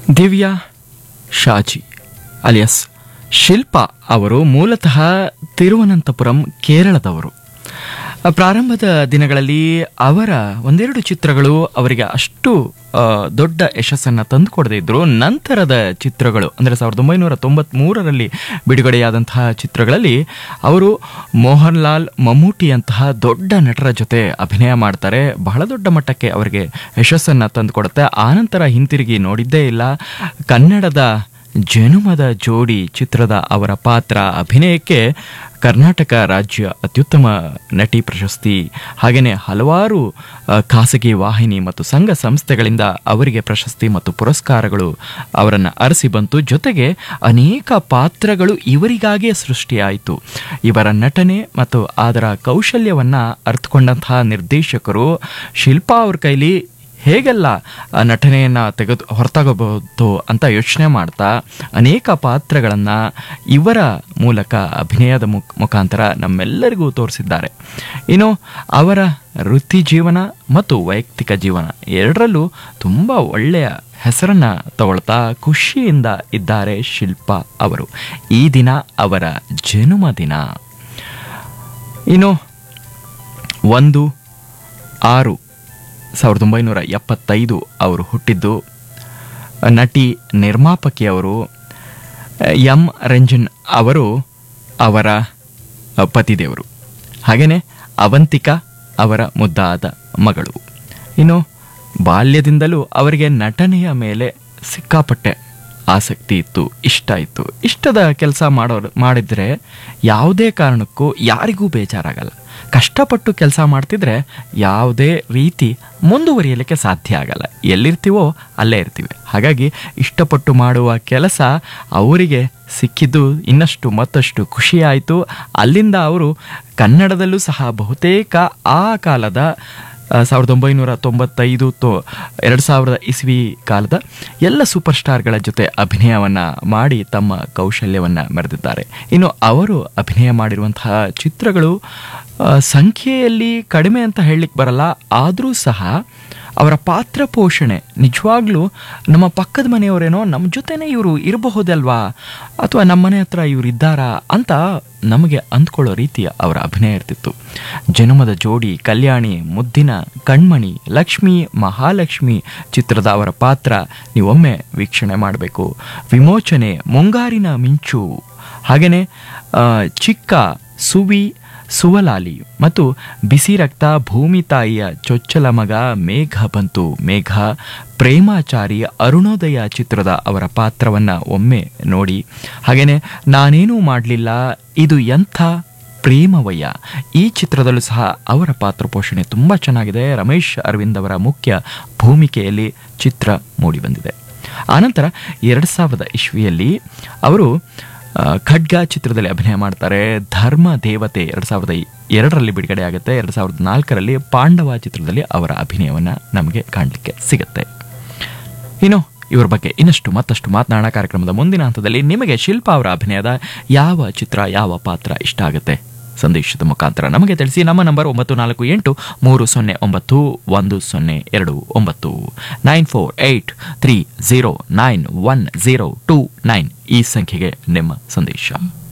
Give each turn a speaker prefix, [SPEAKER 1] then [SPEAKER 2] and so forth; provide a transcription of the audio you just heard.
[SPEAKER 1] Divya ಶಾಜಿ alias ಶಿಲ್ಪ ಅವರು ಮೂಲತಃ ತಿರುವನಂತಪುರಂ ಕೇರಳದವರು ಪ್ರಾರಂಭದ ದಿನಗಳಲ್ಲಿ ಅವರ ಒಂದೆರಡು ಚಿತ್ರಗಳು ಅವರಿಗೆ ಅಷ್ಟು ಆ, ದೊಡ್ಡ ಯಶಸ್ಸನ್ನು ತಂದುಕೊಡದೇ ಇದ್ರು ನಂತರದ ಚಿತ್ರಗಳು ಅಂದರೆ ಸಾವಿರದ ಒಂಬೈನೂರ ತೊಂಬತ್ಮೂರರಲ್ಲಿ ಬಿಡುಗಡೆಯಾದಂತಹ ಚಿತ್ರಗಳಲ್ಲಿ ಅವರು ಮೋಹನ್ ಲಾಲ್ ಮಮ್ಮೂಟಿಯಂತಹ ದೊಡ್ಡ ನಟರ ಜೊತೆ ಅಭಿನಯ ಮಾಡ್ತಾರೆ ಬಹಳ ದೊಡ್ಡ ಮಟ್ಟಕ್ಕೆ ಅವರಿಗೆ ಯಶಸ್ಸನ್ನು ತಂದುಕೊಡುತ್ತೆ ಆನಂತರ ಹಿಂತಿರುಗಿ ನೋಡಿದ್ದೇ ಇಲ್ಲ ಕನ್ನಡದ ಜನುಮದ ಜೋಡಿ ಚಿತ್ರದ ಅವರ ಪಾತ್ರ ಅಭಿನಯಕ್ಕೆ ಕರ್ನಾಟಕ ರಾಜ್ಯ ಅತ್ಯುತ್ತಮ ನಟಿ ಪ್ರಶಸ್ತಿ ಹಾಗೆಯೇ ಹಲವಾರು ಆ, ಖಾಸಗಿ ವಾಹಿನಿ ಮತ್ತು ಸಂಘ ಸಂಸ್ಥೆಗಳಿಂದ ಅವರಿಗೆ ಪ್ರಶಸ್ತಿ ಮತ್ತು ಪುರಸ್ಕಾರಗಳು ಅವರನ್ನು ಅರಸಿ ಬಂತು ಜೊತೆಗೆ ಅನೇಕ ಪಾತ್ರಗಳು ಇವರಿಗಾಗೇ ಸೃಷ್ಟಿಯಾಯಿತು ಇವರ ನಟನೆ ಮತ್ತು ಅದರ ಕೌಶಲ್ಯವನ್ನು ಅರ್ಥಕೊಂಡಂತಹ ನಿರ್ದೇಶಕರು ಶಿಲ್ಪಾ ಅವ್ರ ಕೈಲಿ ಹೇಗೆಲ್ಲ ಆ ನಟನೆಯನ್ನು ತೆಗೆದು ಹೊರತಗಬಹುದು ಅಂತ ಯೋಚನೆ ಮಾಡ್ತಾ ಅನೇಕ ಪಾತ್ರಗಳನ್ನು ಇವರ ಮೂಲಕ ಅಭಿನಯದ ಮುಖ ಮುಖಾಂತರ ನಮ್ಮೆಲ್ಲರಿಗೂ ತೋರಿಸಿದ್ದಾರೆ ಇನ್ನು ಅವರ ವೃತ್ತಿ ಜೀವನ ಮತ್ತು ವೈಯಕ್ತಿಕ ಜೀವನ ಎರಡರಲ್ಲೂ ತುಂಬ ಒಳ್ಳೆಯ ಹೆಸರನ್ನು ತಗೊಳ್ತಾ ಖುಷಿಯಿಂದ ಇದ್ದಾರೆ ಶಿಲ್ಪಾ ಅವರು ಈ ದಿನ ಅವರ ಜನುಮ ದಿನ ಇನ್ನು ಒಂದು ಆರು ಸಾವಿರದ ಒಂಬೈನೂರ ಎಪ್ಪತ್ತೈದು ಅವರು ಹುಟ್ಟಿದ್ದು ನಟಿ ನಿರ್ಮಾಪಕಿ ಅವರು ಎಂ ರಂಜನ್ ಅವರು ಅವರ ಪತಿದೇವರು ಹಾಗೆಯೇ ಅವಂತಿಕಾ ಅವರ ಮುದ್ದಾದ ಮಗಳು ಇನ್ನು ಬಾಲ್ಯದಿಂದಲೂ ಅವರಿಗೆ ನಟನೆಯ ಮೇಲೆ ಸಿಕ್ಕಾಪಟ್ಟೆ ಆಸಕ್ತಿ ಇತ್ತು ಇಷ್ಟ ಇತ್ತು ಇಷ್ಟದ ಕೆಲಸ ಮಾಡೋರು ಮಾಡಿದರೆ ಯಾವುದೇ ಕಾರಣಕ್ಕೂ ಯಾರಿಗೂ ಬೇಜಾರಾಗಲ್ಲ ಕಷ್ಟಪಟ್ಟು ಕೆಲಸ ಮಾಡ್ತಿದ್ರೆ ಯಾವುದೇ ರೀತಿ ಮುಂದುವರಿಯಲಿಕ್ಕೆ ಸಾಧ್ಯ ಆಗಲ್ಲ ಎಲ್ಲಿರ್ತೀವೋ ಅಲ್ಲೇ ಇರ್ತೀವಿ ಹಾಗಾಗಿ ಇಷ್ಟಪಟ್ಟು ಮಾಡುವ ಕೆಲಸ ಅವರಿಗೆ ಸಿಕ್ಕಿದ್ದು ಇನ್ನಷ್ಟು ಮತ್ತಷ್ಟು ಖುಷಿಯಾಯಿತು ಅಲ್ಲಿಂದ ಅವರು ಕನ್ನಡದಲ್ಲೂ ಸಹ ಬಹುತೇಕ ಆ ಕಾಲದ ಆ, ಸಾವಿರದ ಒಂಬೈನೂರ ತೊಂಬತ್ತೈದು ತೋ ಎರಡು ಸಾವಿರದ ಇಸ್ವಿ ಕಾಲದ ಎಲ್ಲ ಸೂಪರ್ ಸ್ಟಾರ್ಗಳ ಜೊತೆ ಅಭಿನಯವನ್ನು ಮಾಡಿ ತಮ್ಮ ಕೌಶಲ್ಯವನ್ನು ಮೆರೆದಿದ್ದಾರೆ ಇನ್ನು ಅವರು ಅಭಿನಯ ಮಾಡಿರುವಂತಹ ಚಿತ್ರಗಳು ಆ, ಸಂಖ್ಯೆಯಲ್ಲಿ ಕಡಿಮೆ ಅಂತ ಹೇಳಲಿಕ್ಕೆ ಬರಲ್ಲ ಆದರೂ ಸಹ ಅವರ ಪಾತ್ರ ಪೋಷಣೆ ನಿಜವಾಗ್ಲೂ ನಮ್ಮ ಪಕ್ಕದ ಮನೆಯವರೇನೋ ನಮ್ಮ ಜೊತೆನೇ ಇವರು ಇರಬಹುದಲ್ವಾ ಅಥವಾ ನಮ್ಮ ಮನೆ ಹತ್ರ ಇವರು ಇದ್ದಾರಾ ಅಂತ ನಮಗೆ ಅಂದ್ಕೊಳ್ಳೋ ರೀತಿಯ ಅವರ ಅಭಿನಯ ಇರ್ತಿತ್ತು ಜನ್ಮದ ಜೋಡಿ ಕಲ್ಯಾಣಿ ಮುದ್ದಿನ ಕಣ್ಮಣಿ ಲಕ್ಷ್ಮಿ ಮಹಾಲಕ್ಷ್ಮಿ ಚಿತ್ರದ ಅವರ ಪಾತ್ರ ನೀವೊಮ್ಮೆ ವೀಕ್ಷಣೆ ಮಾಡಬೇಕು ವಿಮೋಚನೆ ಮುಂಗಾರಿನ ಮಿಂಚು ಹಾಗೆಯೇ ಚಿಕ್ಕ ಸುವಿ ಸುವಲಾಲಿ ಮತ್ತು ಬಿಸಿ ರಕ್ತ ಭೂಮಿ ತಾಯಿಯ ಚೊಚ್ಚಲ ಮಗ ಮೇಘ ಬಂತು ಮೇಘ ಪ್ರೇಮಾಚಾರಿ ಅರುಣೋದಯ ಚಿತ್ರದ ಅವರ ಪಾತ್ರವನ್ನು ಒಮ್ಮೆ ನೋಡಿ ಹಾಗೆಯೇ ನಾನೇನೂ ಮಾಡಲಿಲ್ಲ ಇದು ಎಂಥ ಪ್ರೇಮವಯ್ಯ ಈ ಚಿತ್ರದಲ್ಲೂ ಸಹ ಅವರ ಪಾತ್ರ ಪೋಷಣೆ ತುಂಬ ಚೆನ್ನಾಗಿದೆ ರಮೇಶ್ ಅರವಿಂದ್ ಅವರ ಮುಖ್ಯ ಭೂಮಿಕೆಯಲ್ಲಿ ಚಿತ್ರ ಮೂಡಿಬಂದಿದೆ ಆನಂತರ ಎರಡು ಸಾವಿರದ ಇಸ್ವಿಯಲ್ಲಿ ಅವರು ಆ, ಖಡ್ಗ ಚಿತ್ರದಲ್ಲಿ ಅಭಿನಯ ಮಾಡ್ತಾರೆ ಧರ್ಮ ದೇವತೆ ಎರಡು ಸಾವಿರದ ಎರಡರಲ್ಲಿ ಬಿಡುಗಡೆ ಆಗುತ್ತೆ ಎರಡು ಸಾವಿರದ ನಾಲ್ಕರಲ್ಲಿ ಪಾಂಡವ ಚಿತ್ರದಲ್ಲಿ ಅವರ ಅಭಿನಯವನ್ನು ನಮಗೆ ಕಾಣಲಿಕ್ಕೆ ಸಿಗುತ್ತೆ ಇನ್ನು ಇವರ ಬಗ್ಗೆ ಇನ್ನಷ್ಟು ಮತ್ತಷ್ಟು ಮಾತನಾಡೋಣ ಕಾರ್ಯಕ್ರಮದ ಮುಂದಿನ ಹಂತದಲ್ಲಿ ನಿಮಗೆ ಶಿಲ್ಪ ಅವರ ಅಭಿನಯದ ಯಾವ ಚಿತ್ರ ಯಾವ ಪಾತ್ರ ಇಷ್ಟ ಆಗುತ್ತೆ ಸಂದೇಶದ ಮುಖಾಂತರ ನಮಗೆ ತಿಳಿಸಿ ನಮ್ಮ ನಂಬರ್ ಒಂಬತ್ತು ನಾಲ್ಕು ಎಂಟು ಮೂರು ಸೊನ್ನೆ ಒಂಬತ್ತು ಒಂದು ಸೊನ್ನೆ ಎರಡು ಒಂಬತ್ತು nine four eight three zero nine one zero two nine ಈ ಸಂಖ್ಯೆಗೆ ನಿಮ್ಮ ಸಂದೇಶ